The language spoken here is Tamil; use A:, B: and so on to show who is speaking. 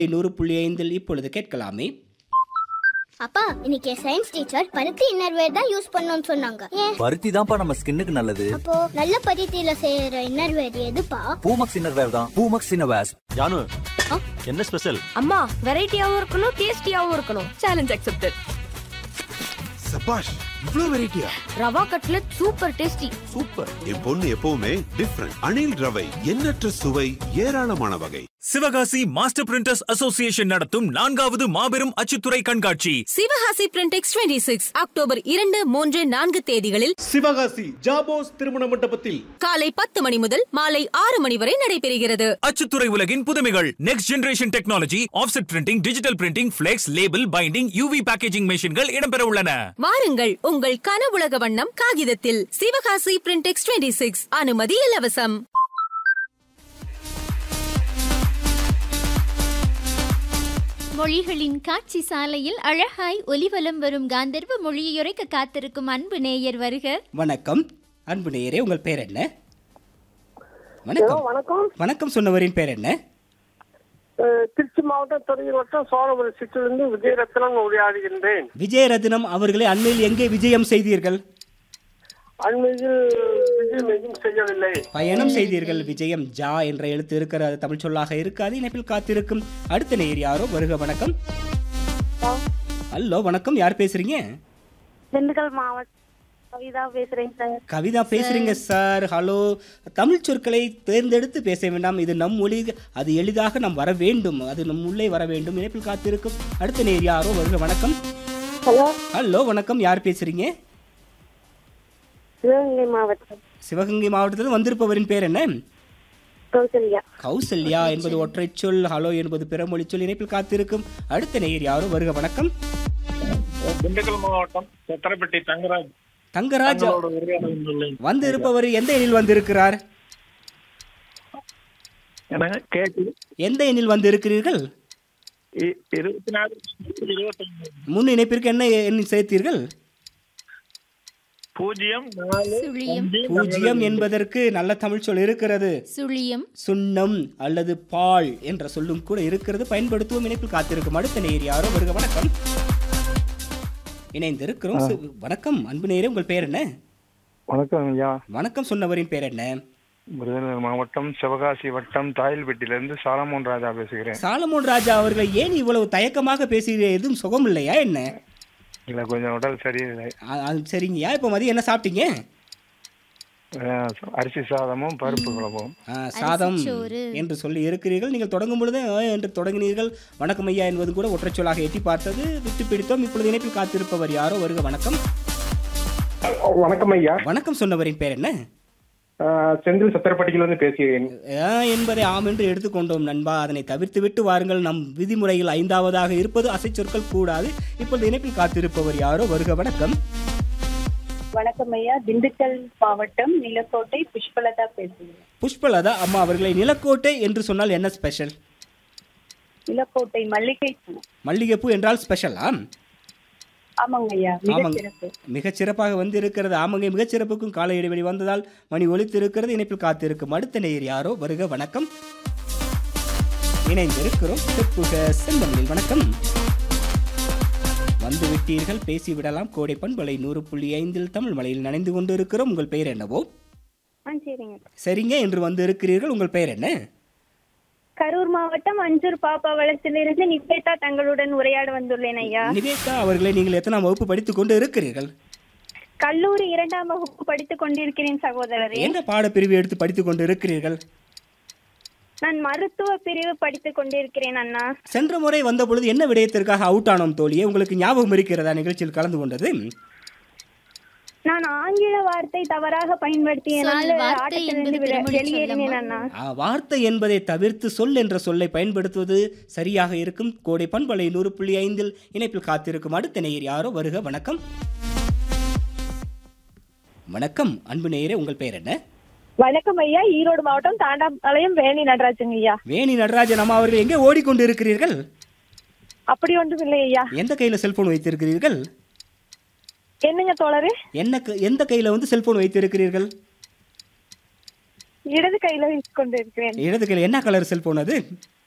A: நூறு புள்ளி ஐந்தில் இப்பொழுது கேட்கலாமே
B: அப்பா இன்னைக்கு சயின்ஸ் டீச்சர் பருத்தி இன்னர்வேர் தான் யூஸ் பண்ணணும்னு சொன்னாங்க ஏன்
C: பருத்தி தான்ப்பா நம்ம ஸ்கின்னுக்கு நல்லது
B: அப்போ நல்ல பருத்தியில செய்யற இன்னர்வேர் எதுப்பா
C: பூமக்ஸ் இன்னர்வேர் தான் பூமக்ஸ் இன்னர்வேர்ஸ்
D: ஜானு என்ன ஸ்பெஷல்
E: அம்மா வெரைட்டியாவும் இருக்கணும் டேஸ்டியாவும் இருக்கணும் சேலஞ்ச் அக்செப்டட்
F: சபாஷ் இவ்ளோ வெரைட்டியா
E: rava cutlet super tasty
F: super என் பொண்ணு எப்பவுமே டிஃப்ரெண்ட் அணில் ரவை எண்ணற்ற சுவை ஏராளமான வகை
G: சிவகாசி மாஸ்டர் பிரிண்டர்ஸ் அசோசியேஷன் நடத்தும் நான்காவது மாபெரும் அச்சுத்துறை கண்காட்சி
E: Sivakasi Printex twenty six October இரண்டு மூன்று நான்கு தேதிகளில்
H: சிவகாசி ஜாபோஸ் திருமண மண்டபத்தில்
E: காலை பத்து மணி முதல் மாலை ஆறு மணி வரை நடைபெறுகிறது
G: அச்சுத்துறை உலகின் புதுமைகள் next generation technology offset printing digital printing flex label binding UV packaging மெஷின்கள் இடம்பெற உள்ளன
E: வாருங்கள் உங்கள் கனவுலக வண்ணம் காகிதத்தில் சிவகாசி பிரிண்டெக்ஸ் டுவெண்ட்டி சிக்ஸ் அனுமதி இலவசம்
I: மொழிகளின் காட்சி சாலையில் அழகாய் ஒலிவலம் வரும் காந்தர்வ மொழியுரைக்க காத்திருக்கும் அன்பு நேயர் வருக
A: வணக்கம் அன்பு நேயரே உங்கள் பேர் என்ன வணக்கம்
J: வணக்கம்
A: வணக்கம் சொன்னவரின் பேர் என்ன
J: அஹ், திருச்சி மாவட்டம் துறையூர் வட்டம் சோழபுரம் சிற்றிலிருந்து விஜயரத்னம் உரையாடுகின்றேன்
A: விஜயரத்னம் அவர்களை அண்மையில் எங்கே விஜயம் செய்தீர்கள்
J: அண்மையில் விஜயம் எதுவும் செய்யவில்லை
A: பயணம் செய்தீர்கள் விஜயம் ஜா என்ற எழுத்து இருக்கிற அது தமிழ் சொல்லாக இருக்காது இணைப்பில் காத்திருக்கும் அடுத்த நேயர் யாரோ வருக வணக்கம் ஹலோ வணக்கம் யார் பேசுறீங்க
J: திண்டுக்கல் மாவட்டம் கவிதா பேசுறேன் சார்
A: கவிதா பேசுறீங்க சார் ஹலோ தமிழ் சொற்களை தேர்ந்தெடுத்து பேச வேண்டாம் இது நம் மொழி அது எளிதாக நாம் வர வேண்டும் அது நம் உள்ளே வர வேண்டும் இணைப்பில் காத்திருக்கும் அடுத்த நேர் யாரோ வருக வணக்கம்
J: ஹலோ
A: ஹலோ வணக்கம் யார் பேசுறீங்க
J: சிவகங்கை மாவட்டம்
A: சிவகங்கை மாவட்டத்தில் வந்திருப்பவரின் பேர் என்ன
J: கௌசல்யா
A: கௌசல்யா என்பது ஒற்றை சொல் ஹலோ என்பது பிறமொழி சொல் இணைப்பில் காத்திருக்கும் அடுத்த நேயர் யாரோ வருக வணக்கம்
K: திண்டுக்கல் மாவட்டம் சத்திரப்பட்டி தங்கராஜ்
A: தங்கராஜ்
K: தங்களோட உரையாடல்
A: வந்து இருப்பவர் எந்த எண்ணில் வந்திருக்கிறார்
K: எனக்கு கேக்கு
A: எந்த எண்ணில் வந்து இருக்கிறீர்கள்
K: இ- இருபத்தி நாலு இருபத்தொன்னு
A: முன் இணைப்பிற்கு என்ன எண்ணி சேர்த்தீர்கள்
K: பூஜ்ஜியம் நாலு
I: சுழியம்
A: பூஜ்ஜியம் என்பதற்கு நல்ல தமிழ் சொல் இருக்கிறது
I: சுழியம்
A: சுண்ணம் அல்லது பால் என்ற சொல்லும் கூட இருக்கிறது பயன்படுத்துவோம் இணைப்பில் காத்திருக்கும் அடுத்த நேயர் யாரோ வருக வணக்கம் இணைந்திருக்கிறோம் சி- வணக்கம் அன்பு நேயரே உங்கள் பேர் என்ன
L: வணக்கம் ஐயா
A: வணக்கம் சொன்னவரின் பேர் என்ன
L: விருதுநகர் மாவட்டம் சிவகாசி வட்டம் தாயல்பட்டியிலிருந்து சாலமோன் ராஜா பேசுகிறேன்
A: சாலமோன் ராஜா அவர்களை ஏன் இவ்வளவு தயக்கமாக பேசுகிறீர்கள் எதுவும் சுகம் இல்லையா என்ன
L: இல்லை கொஞ்சம் உடல் சரியில்லை
A: அ- அது சரிங்கய்யா இப்போ மதியம் என்ன சாப்பிட்டீங்க
L: அஹ் அரிசி சாதமும் பருப்பு குழம்பும்
A: ஆ, சாதம்
I: அரிசிச்சோறு.
A: என்று சொல்லி இருக்கிறீர்கள் நீங்கள் தொடங்கும் பொழுது ஆ என்று தொடங்கினீர்கள் வணக்கம் ஐயா என்பது கூட ஒற்றைச் சொல்லாக எட்டி பார்த்தது விட்டு பிடித்தோம் இப்பொழுது இணைப்பில் காத்திருப்பவர் யாரோ வருக வணக்கம்
L: வணக்கம் ஐயா
A: வணக்கம் சொன்னவரின் பேர் என்ன
L: செந்தில் சத்திரப்பட்டியிலிருந்து பேசுகிறேன்
A: ஆ என்பதை ஆம் என்று எடுத்துக்கொண்டோம் நண்பா அதனை தவிர்த்து விட்டு வாருங்கள் நம் விதிமுறையில் ஐந்தாவதாக இருப்பது அசைச்சொற்கள் கூடாது இப்பொழுது இணைப்பில் காத்திருப்பவர் யாரோ வருக வணக்கம்
J: வணக்கம் ஐயா திண்டுக்கல் மாவட்டம் நிலக்கோட்டை புஷ்பலதா பேசுகிறேன்
A: புஷ்பலதா அம்மா அவர்களை நிலக்கோட்டை என்று சொன்னால் என்ன ஸ்பெஷல்
J: நிலக்கோட்டை மல்லிகை பூ
A: மல்லிகைப்பூ என்றால் ஸ்பெஷலா
J: ஆமாங்க ஐயா
A: ஆமாங்க மிகச் சிறப்பாக வந்து இருக்கிறது ஆமாங்க மிகச் சிறப்புக்கும் கால இடைவெளி வந்ததால் மணி ஒலித்து இருக்கிறது இணைப்பில் காத்திருக்கும் அடுத்த நேயர் யாரோ வருக வணக்கம் இணைந்திருக்கிறோம் செப்புக செந்தமிழில் வணக்கம் வந்து விட்டீர்கள் பேசிவிடலாம் கோடை பண்பலை நூறு புள்ளி ஐந்தில் தமிழ் மலையில் நனைந்து கொண்டு இருக்கிறோம் உங்கள் பெயர் என்னவோ
J: ஆ சரிங்க
A: சரிங்க என்று வந்து இருக்கிறீர்கள் உங்கள் பெயர் என்ன
J: கரூர் மாவட்டம் அஞ்சூர் பாப்பா வளத்திலிருந்து நிவேதா தங்களுடன் உரையாட வந்துள்ளேன் ஐயா
A: நிவேதா அவர்களை நீங்கள் எத்தனாம் வகுப்பு படித்துக் கொண்டு இருக்கிறீர்கள்
J: கல்லூரி இரண்டாம் வகுப்பு படித்துக் கொண்டிருக்கிறேன் சகோதரரே
A: என்ன பாடப்பிரிவு எடுத்து படித்துக் கொண்டு இருக்கிறீர்கள்
J: நான் மருத்துவ பிரிவு படித்துக் கொண்டிருக்கிறேன் அண்ணா
A: சென்ற முறை வந்த பொழுது என்ன விடயத்திற்காக அவுட் ஆனோம் தோழியே உங்களுக்கு ஞாபகம் இருக்கிறதா நிகழ்ச்சியில் கலந்து கொண்டது
J: நான் ஆங்கில வார்த்தை தவறாக பயன்படுத்தியனால
I: சொல், வார்த்தை
J: ஆட்டத்திலிருந்து
I: என்பது
J: வில-
I: பிறமொழி
J: வெளியேறினேன்
I: சொல்லம்மா.
J: அண்ணா
A: ஆ, வார்த்தை என்பதை தவிர்த்து சொல் என்ற சொல்லை பயன்படுத்துவது சரியாக இருக்கும் கோடை பண்பலை நூறு புள்ளி ஐந்தில் இணைப்பில் காத்திருக்கும் அடுத்த நேயர் யாரோ வருக வணக்கம் வணக்கம் அன்பு நேயரே உங்கள் பெயர் என்ன
J: வணக்கம் ஐயா ஈரோடு மாவட்டம் தாண்டாம்பாளையம் வேணி நடராஜன் ஐயா
A: வேணி நடராஜன் அம்மா அவர்கள் எங்கே ஓடிக்கொண்டு இருக்கிறீர்கள்
J: அப்படி ஒன்றும் இல்லை ஐயா
A: எந்த கையில் செல்போன் வைத்திருக்கிறீர்கள்
J: என்னங்க தோழரு
A: என்ன க- எந்த கையில் வந்து செல்போன் வைத்திருக்கிறீர்கள்
J: இடது கையில கொண்டு இருக்கிறேன்
A: இடது கையில் என்ன கலர் செல்போன் அது